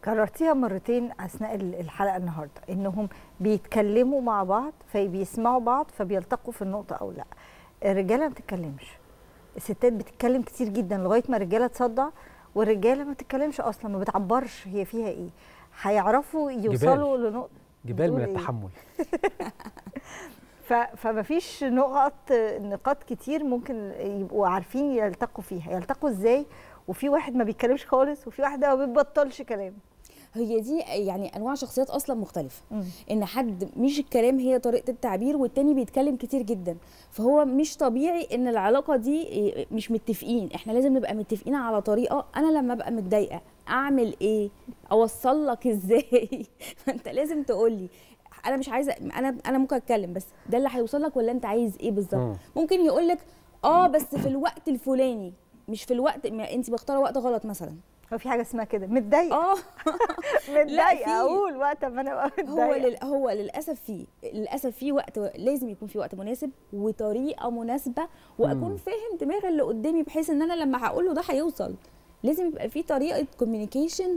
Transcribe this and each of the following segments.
كررتيها مرتين اثناء ال- الحلقه النهارده انهم بيتكلموا مع بعض فبيسمعوا بعض فبيلتقوا في النقطه او لا الرجاله ما بتتكلمش الستات بتتكلم كتير جدا لغايه ما الرجاله تصدع والرجاله ما بتتكلمش اصلا ما بتعبرش هي فيها ايه هيعرفوا يوصلوا لنقطه جبال من بتقول إيه؟ التحمل ف... فما فيش نقط نقاط كتير ممكن يبقوا عارفين يلتقوا فيها يلتقوا ازاي وفي واحد ما بيتكلمش خالص وفي واحده ما بتبطلش كلام هي دي يعني انواع شخصيات اصلا مختلفه مم. ان حد مش الكلام هي طريقه التعبير والتاني بيتكلم كتير جدا فهو مش طبيعي ان العلاقه دي إيه، مش متفقين احنا لازم نبقى متفقين على طريقه انا لما ابقى متضايقه اعمل ايه اوصل لك ازاي فانت لازم تقول لي انا مش عايزه انا انا ممكن اتكلم بس ده اللي هيوصل لك ولا انت عايز ايه مم. بالظبط ممكن يقول لك اه بس في الوقت الفلاني مش في الوقت ما انت مختاره وقت غلط مثلا هو في حاجه اسمها كده متضايقه اه في. متضايقه اقول وقت ما انا ابقى هو متضايقه لل... هو للاسف في للاسف في وقت لازم يكون في وقت مناسب وطريقه مناسبه واكون مم. فاهم دماغ اللي قدامي بحيث ان انا لما هقول له ده هيوصل لازم يبقى في طريقه كوميونيكيشن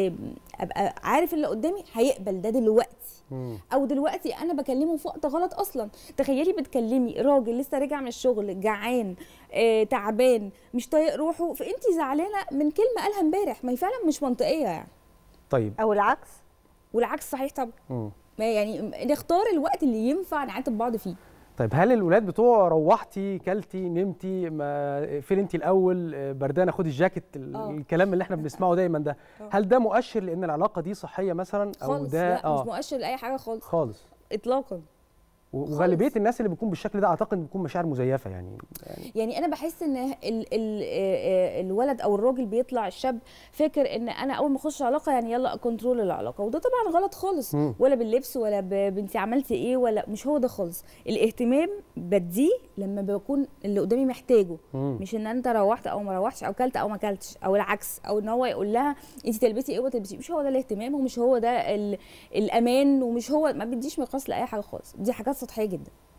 ابقى عارف اللي قدامي هيقبل ده دلوقتي مم. او دلوقتي انا بكلمه في وقت غلط اصلا تخيلي بتكلمي راجل لسه راجع من الشغل جعان آه، تعبان مش طايق روحه فانت زعلانه من كلمه قالها امبارح ما هي فعلا مش منطقيه يعني طيب او العكس والعكس صحيح طبعا مم. ما يعني نختار الوقت اللي ينفع نعاتب بعض فيه طيب هل الولاد بتوع روحتي كلتي نمتي ما فين انت الاول آه، بردانه خدي الجاكيت ال- آه. الكلام اللي احنا بنسمعه دايما ده آه. هل ده مؤشر لان العلاقه دي صحيه مثلا او خالص ده لا مش مؤشر لاي حاجه خالص خالص اطلاقا وغالبيه الناس اللي بتكون بالشكل ده اعتقد بتكون مشاعر مزيفه يعني يعني انا بحس ان ال ال آه، الولد او الراجل بيطلع الشاب فاكر ان انا اول ما اخش علاقه يعني يلا كنترول العلاقه وده طبعا غلط خالص مم. ولا باللبس ولا ب- بنتي عملتي ايه ولا مش هو ده خالص الاهتمام بديه لما بكون اللي قدامي محتاجه مم. مش ان انت روحت او ما روحتش او كلت او ما كلتش او العكس او ان هو يقول لها انت تلبسي ايه وما تلبسي مش هو ده الاهتمام ومش هو ده ال- الامان ومش هو ما بديش مقياس لاي حاجه خالص دي حاجات سطحيه جدا